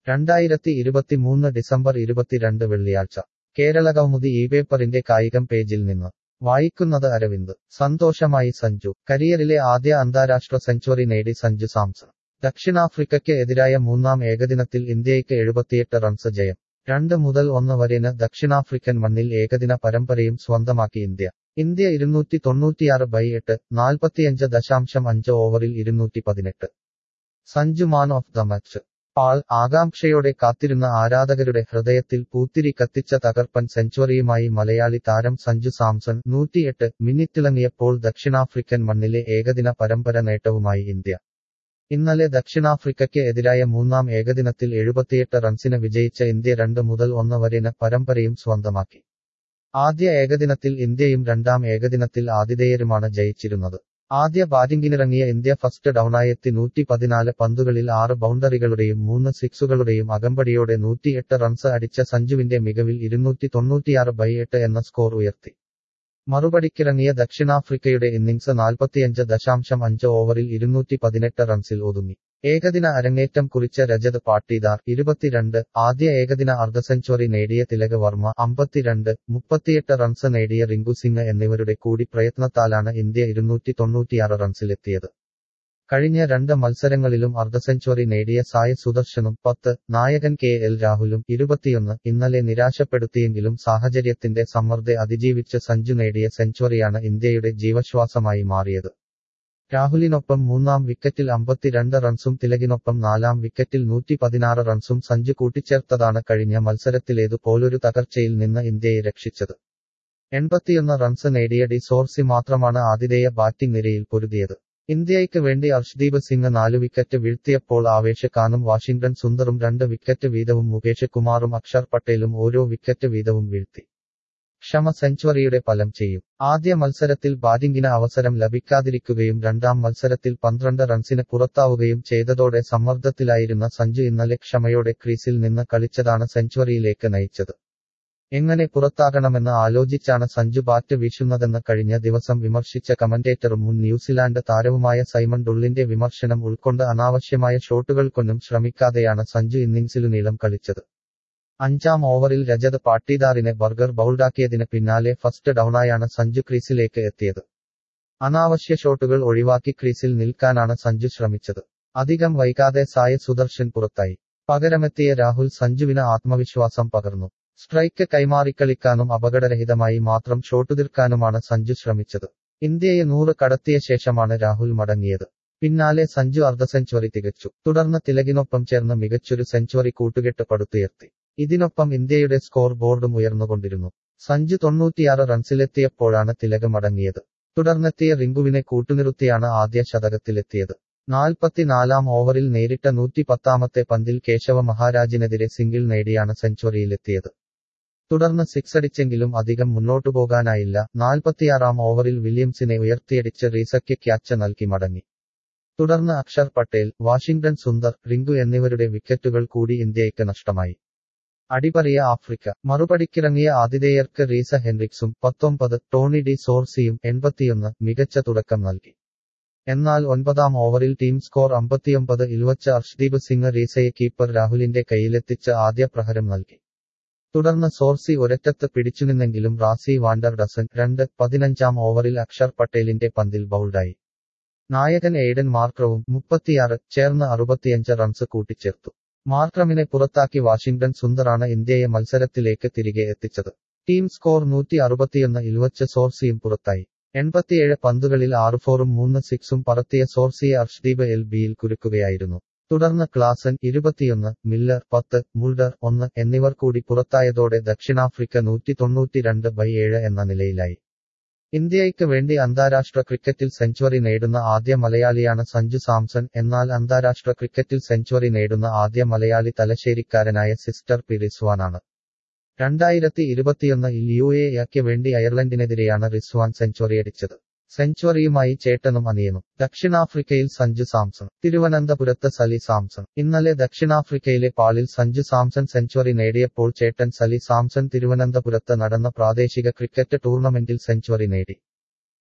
രണ്ടായിരത്തി ഇരുപത്തിമൂന്ന് ഡിസംബർ ഇരുപത്തിരണ്ട് വെള്ളിയാഴ്ച കേരളകൗമുദി ഈ പേപ്പറിന്റെ കായികം പേജിൽ നിന്ന് വായിക്കുന്നത് അരവിന്ദ് സന്തോഷമായി സഞ്ജു കരിയറിലെ ആദ്യ അന്താരാഷ്ട്ര സെഞ്ചുറി നേടി സഞ്ജു സാംസൺ ദക്ഷിണാഫ്രിക്കയ്ക്ക് എതിരായ മൂന്നാം ഏകദിനത്തിൽ ഇന്ത്യയ്ക്ക് എഴുപത്തിയെട്ട് റൺസ് ജയം രണ്ട് മുതൽ ഒന്ന് വരെന് ദക്ഷിണാഫ്രിക്കൻ മണ്ണിൽ ഏകദിന പരമ്പരയും സ്വന്തമാക്കി ഇന്ത്യ ഇന്ത്യ ഇരുന്നൂറ്റി തൊണ്ണൂറ്റിയാറ് ബൈ എട്ട് നാൽപ്പത്തിയഞ്ച് ദശാംശം അഞ്ച് ഓവറിൽ ഇരുന്നൂറ്റി പതിനെട്ട് Sanju man of the match പാൾ ആകാംക്ഷയോടെ കാത്തിരുന്ന ആരാധകരുടെ ഹൃദയത്തിൽ പൂത്തിരി കത്തിച്ച തകർപ്പൻ സെഞ്ചുറിയുമായി മലയാളി താരം സഞ്ജു സാംസൺ നൂറ്റിയെട്ട് മിനിറ്റിളങ്ങിയപ്പോൾ ദക്ഷിണാഫ്രിക്കൻ മണ്ണിലെ ഏകദിന പരമ്പര നേട്ടവുമായി ഇന്ത്യ ഇന്നലെ ദക്ഷിണാഫ്രിക്കയ്ക്ക് എതിരായ മൂന്നാം ഏകദിനത്തിൽ എഴുപത്തിയെട്ട് റൺസിന് വിജയിച്ച ഇന്ത്യ രണ്ട് മുതൽ ഒന്ന് വരെന് പരമ്പരയും സ്വന്തമാക്കി ആദ്യ ഏകദിനത്തിൽ ഇന്ത്യയും രണ്ടാം ഏകദിനത്തിൽ ആതിഥേയരുമാണ് ജയിച്ചിരുന്നത് ആദ്യ ബാറ്റിംഗിനിറങ്ങിയ ഇന്ത്യ ഫസ്റ്റ് ഡൌണായെത്തി നൂറ്റി പതിനാല് പന്തുകളിൽ ആറ് ബൗണ്ടറികളുടെയും മൂന്ന് സിക്സുകളുടെയും അകമ്പടിയോടെ നൂറ്റിയെട്ട് റൺസ് അടിച്ച സഞ്ജുവിന്റെ മികവിൽ ഇരുന്നൂറ്റി തൊണ്ണൂറ്റിയാറ് ബൈ എട്ട് എന്ന സ്കോർ ഉയർത്തി മറുപടിക്കിറങ്ങിയ ദക്ഷിണാഫ്രിക്കയുടെ ഇന്നിംഗ്സ് നാൽപ്പത്തിയഞ്ച് ദശാംശം അഞ്ച് ഓവറിൽ ഇരുന്നൂറ്റി പതിനെട്ട് റൺസിൽ ഒതുങ്ങി ഏകദിന അരങ്ങേറ്റം കുറിച്ച രജത് പാട്ടീദാർ ഇരുപത്തിരണ്ട് ആദ്യ ഏകദിന അർദ്ധ സെഞ്ചുറി നേടിയ തിലക് വർമ്മ അമ്പത്തിരണ്ട് മുപ്പത്തിയെട്ട് റൺസ് നേടിയ റിങ്കു സിംഗ് എന്നിവരുടെ കൂടി പ്രയത്നത്താലാണ് ഇന്ത്യ ഇരുന്നൂറ്റി തൊണ്ണൂറ്റിയാറ് റൺസിലെത്തിയത് കഴിഞ്ഞ രണ്ട് മത്സരങ്ങളിലും അർദ്ധ സെഞ്ചുറി നേടിയ സായ് സുദർശനും പത്ത് നായകൻ കെ എൽ രാഹുലും ഇരുപത്തിയൊന്ന് ഇന്നലെ നിരാശപ്പെടുത്തിയെങ്കിലും സാഹചര്യത്തിന്റെ സമ്മർദ്ദെ അതിജീവിച്ച് സഞ്ജു നേടിയ സെഞ്ചുറിയാണ് ഇന്ത്യയുടെ ജീവശ്വാസമായി മാറിയത് രാഹുലിനൊപ്പം മൂന്നാം വിക്കറ്റിൽ അമ്പത്തിരണ്ട് റൺസും തിലകിനൊപ്പം നാലാം വിക്കറ്റിൽ നൂറ്റി പതിനാറ് റൺസും സഞ്ജു കൂട്ടിച്ചേർത്തതാണ് കഴിഞ്ഞ മത്സരത്തിലേതു പോലൊരു തകർച്ചയിൽ നിന്ന് ഇന്ത്യയെ രക്ഷിച്ചത് എൺപത്തിയൊന്ന് റൺസ് നേടിയ ഡി സോർസി മാത്രമാണ് ആതിഥേയ ബാറ്റിംഗ് നിരയിൽ പൊരുതിയത് ഇന്ത്യയ്ക്ക് വേണ്ടി അർഷ്ദീപ് സിംഗ് നാലു വിക്കറ്റ് വീഴ്ത്തിയപ്പോൾ ആവേശ് ഖാനും വാഷിംഗ്ടൺ സുന്ദറും രണ്ട് വിക്കറ്റ് വീതവും മുകേഷ് കുമാറും അക്ഷർ പട്ടേലും ഓരോ വിക്കറ്റ് വീതവും വീഴ്ത്തി ക്ഷമ സെഞ്ചുറിയുടെ ഫലം ചെയ്യും ആദ്യ മത്സരത്തിൽ ബാറ്റിംഗിന് അവസരം ലഭിക്കാതിരിക്കുകയും രണ്ടാം മത്സരത്തിൽ പന്ത്രണ്ട് റൺസിന് പുറത്താവുകയും ചെയ്തതോടെ സമ്മർദ്ദത്തിലായിരുന്ന സഞ്ജു ഇന്നലെ ക്ഷമയോടെ ക്രീസിൽ നിന്ന് കളിച്ചതാണ് സെഞ്ചുറിയിലേക്ക് നയിച്ചത് എങ്ങനെ പുറത്താകണമെന്ന് ആലോചിച്ചാണ് സഞ്ജു ബാറ്റ് വീശുന്നതെന്ന് കഴിഞ്ഞ ദിവസം വിമർശിച്ച കമന്റേറ്ററും മുൻ ന്യൂസിലാൻഡ് താരവുമായ സൈമൺ ഡുള്ളിന്റെ വിമർശനം ഉൾക്കൊണ്ട് അനാവശ്യമായ ഷോട്ടുകൾക്കൊന്നും ശ്രമിക്കാതെയാണ് സഞ്ജു ഇന്നിംഗ്സിലുനീളം കളിച്ചത് അഞ്ചാം ഓവറിൽ രജത് പാട്ടീദാറിനെ ബർഗർ ബൗൾഡാക്കിയതിന് പിന്നാലെ ഫസ്റ്റ് ഡൌണായാണ് സഞ്ജു ക്രീസിലേക്ക് എത്തിയത് അനാവശ്യ ഷോട്ടുകൾ ഒഴിവാക്കി ക്രീസിൽ നിൽക്കാനാണ് സഞ്ജു ശ്രമിച്ചത് അധികം വൈകാതെ സായ സുദർശൻ പുറത്തായി പകരമെത്തിയ രാഹുൽ സഞ്ജുവിന് ആത്മവിശ്വാസം പകർന്നു സ്ട്രൈക്ക് കൈമാറിക്കളിക്കാനും അപകടരഹിതമായി മാത്രം ഷോട്ടുതീർക്കാനുമാണ് സഞ്ജു ശ്രമിച്ചത് ഇന്ത്യയെ നൂറ് കടത്തിയ ശേഷമാണ് രാഹുൽ മടങ്ങിയത് പിന്നാലെ സഞ്ജു അർദ്ധ സെഞ്ചുറി തികച്ചു തുടർന്ന് തിലകിനൊപ്പം ചേർന്ന് മികച്ചൊരു സെഞ്ചുറി കൂട്ടുകെട്ട് പടുത്തുയർത്തി ഇതിനൊപ്പം ഇന്ത്യയുടെ സ്കോർ ബോർഡും ഉയർന്നുകൊണ്ടിരുന്നു സഞ്ജു തൊണ്ണൂറ്റിയാറ് റൺസിലെത്തിയപ്പോഴാണ് തിലക് മടങ്ങിയത് തുടർന്നെത്തിയ റിങ്കുവിനെ കൂട്ടുനിറുത്തിയാണ് ആദ്യ ശതകത്തിലെത്തിയത് നാൽപ്പത്തിനാലാം ഓവറിൽ നേരിട്ട നൂറ്റി പത്താമത്തെ പന്തിൽ കേശവ മഹാരാജിനെതിരെ സിംഗിൾ നേടിയാണ് സെഞ്ചുറിയിലെത്തിയത് തുടർന്ന് സിക്സ് അടിച്ചെങ്കിലും അധികം മുന്നോട്ടു പോകാനായില്ല നാൽപ്പത്തിയാറാം ഓവറിൽ വില്യംസിനെ ഉയർത്തിയടിച്ച് റീസയ്ക്ക് ക്യാച്ച് നൽകി മടങ്ങി തുടർന്ന് അക്ഷർ പട്ടേൽ വാഷിംഗ്ടൺ സുന്ദർ റിങ്കു എന്നിവരുടെ വിക്കറ്റുകൾ കൂടി ഇന്ത്യയ്ക്ക് നഷ്ടമായി അടിപറിയ ആഫ്രിക്ക മറുപടിക്കിറങ്ങിയ ആതിഥേയർക്ക് റീസ ഹെൻറിക്സും പത്തൊമ്പത് ടോണി ഡി സോർസിയും എൺപത്തിയൊന്ന് മികച്ച തുടക്കം നൽകി എന്നാൽ ഒൻപതാം ഓവറിൽ ടീം സ്കോർ അമ്പത്തിയൊമ്പത് ഇൽവച്ച അർഷ്ദീപ് സിംഗ് റീസയെ കീപ്പർ രാഹുലിന്റെ കയ്യിലെത്തിച്ച് ആദ്യ പ്രഹരം നൽകി തുടർന്ന് സോർസി ഒരറ്റത്ത് പിടിച്ചുനിന്നെങ്കിലും റാസി വാണ്ടർ ഡസൻ രണ്ട് പതിനഞ്ചാം ഓവറിൽ അക്ഷർ പട്ടേലിന്റെ പന്തിൽ ബൗൾഡായി നായകൻ എയ്ഡൻ മാർക്രവും മുപ്പത്തിയാറ് ചേർന്ന് അറുപത്തിയഞ്ച് റൺസ് കൂട്ടിച്ചേർത്തു മാർക്രമിനെ പുറത്താക്കി വാഷിംഗ്ടൺ സുന്ദറാണ് ഇന്ത്യയെ മത്സരത്തിലേക്ക് തിരികെ എത്തിച്ചത് ടീം സ്കോർ നൂറ്റി അറുപത്തിയൊന്ന് ഇൽവച്ച് സോർസിയും പുറത്തായി എൺപത്തിയേഴ് പന്തുകളിൽ ആറ് ഫോറും മൂന്ന് സിക്സും പറത്തിയ സോർസിയെ അർഷ്ദീപ് എൽ ബിയിൽ കുരുക്കുകയായിരുന്നു തുടർന്ന് ക്ലാസൻ ഇരുപത്തിയൊന്ന് മില്ലർ പത്ത് മുൾഡർ ഒന്ന് എന്നിവർ കൂടി പുറത്തായതോടെ ദക്ഷിണാഫ്രിക്ക നൂറ്റി തൊണ്ണൂറ്റിരണ്ട് ബൈ ഏഴ് എന്ന നിലയിലായി ഇന്ത്യയ്ക്ക് വേണ്ടി അന്താരാഷ്ട്ര ക്രിക്കറ്റിൽ സെഞ്ചുറി നേടുന്ന ആദ്യ മലയാളിയാണ് സഞ്ജു സാംസൺ എന്നാൽ അന്താരാഷ്ട്ര ക്രിക്കറ്റിൽ സെഞ്ചുറി നേടുന്ന ആദ്യ മലയാളി തലശ്ശേരിക്കാരനായ സിസ്റ്റർ പി റിസ്വാനാണ് രണ്ടായിരത്തി ഇരുപത്തിയൊന്നിൽ യു എ യക്ക് വേണ്ടി അയർലൻഡിനെതിരെയാണ് റിസ്വാൻ സെഞ്ചുറിയടിച്ചത് സെഞ്ചുറിയുമായി ചേട്ടനും അനിയനും ദക്ഷിണാഫ്രിക്കയിൽ സഞ്ജു സാംസൺ തിരുവനന്തപുരത്ത് സലി സാംസൺ ഇന്നലെ ദക്ഷിണാഫ്രിക്കയിലെ പാളിൽ സഞ്ജു സാംസൺ സെഞ്ചുറി നേടിയപ്പോൾ ചേട്ടൻ സലി സാംസൺ തിരുവനന്തപുരത്ത് നടന്ന പ്രാദേശിക ക്രിക്കറ്റ് ടൂർണമെന്റിൽ സെഞ്ചുറി നേടി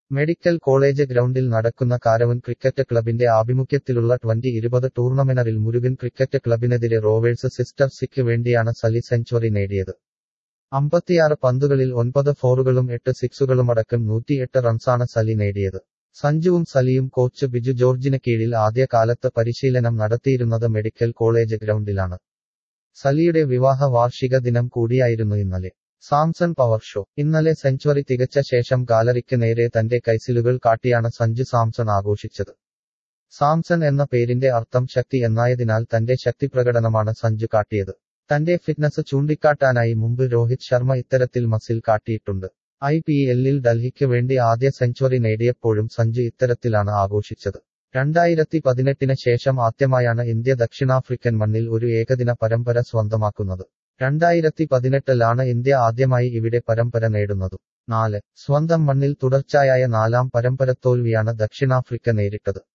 മെഡിക്കൽ കോളേജ് ഗ്രൗണ്ടിൽ നടക്കുന്ന കാരവൻ ക്രിക്കറ്റ് ക്ലബിന്റെ ആഭിമുഖ്യത്തിലുള്ള ട്വന്റി ഇരുപത് ടൂർണമെന്റിൽ മുരുകൻ ക്രിക്കറ്റ് ക്ലബിനെതിരെ റോവേഴ്സ് സിസ്റ്റർ സിക്ക് വേണ്ടിയാണ് സലി സെഞ്ചുറി നേടിയത് അമ്പത്തിയാറ് പന്തുകളിൽ ഒൻപത് ഫോറുകളും എട്ട് സിക്സുകളുമടക്കം നൂറ്റിയെട്ട് റൺസാണ് സലി നേടിയത് സഞ്ജുവും സലിയും കോച്ച് ബിജു ജോർജിന് കീഴിൽ ആദ്യകാലത്ത് പരിശീലനം നടത്തിയിരുന്നത് മെഡിക്കൽ കോളേജ് ഗ്രൗണ്ടിലാണ് സലിയുടെ വിവാഹ വാർഷിക ദിനം കൂടിയായിരുന്നു ഇന്നലെ സാംസൺ പവർ ഷോ ഇന്നലെ സെഞ്ചുറി തികച്ച ശേഷം ഗാലറിക്ക് നേരെ തന്റെ കൈസിലുകൾ കാട്ടിയാണ് സഞ്ജു സാംസൺ ആഘോഷിച്ചത് സാംസൺ എന്ന പേരിന്റെ അർത്ഥം ശക്തി എന്നായതിനാൽ തന്റെ ശക്തിപ്രകടനമാണ് സഞ്ജു കാട്ടിയത് തന്റെ ഫിറ്റ്നസ് ചൂണ്ടിക്കാട്ടാനായി മുമ്പ് രോഹിത് ശർമ്മ ഇത്തരത്തിൽ മസിൽ കാട്ടിയിട്ടുണ്ട് ഐ പി എല്ലിൽ ഡൽഹിക്ക് വേണ്ടി ആദ്യ സെഞ്ചുറി നേടിയപ്പോഴും സഞ്ജു ഇത്തരത്തിലാണ് ആഘോഷിച്ചത് രണ്ടായിരത്തി പതിനെട്ടിന് ശേഷം ആദ്യമായാണ് ഇന്ത്യ ദക്ഷിണാഫ്രിക്കൻ മണ്ണിൽ ഒരു ഏകദിന പരമ്പര സ്വന്തമാക്കുന്നത് രണ്ടായിരത്തി പതിനെട്ടിലാണ് ഇന്ത്യ ആദ്യമായി ഇവിടെ പരമ്പര നേടുന്നതും നാല് സ്വന്തം മണ്ണിൽ തുടർച്ചയായ നാലാം പരമ്പരത്തോൽവിയാണ് ദക്ഷിണാഫ്രിക്ക നേരിട്ടത്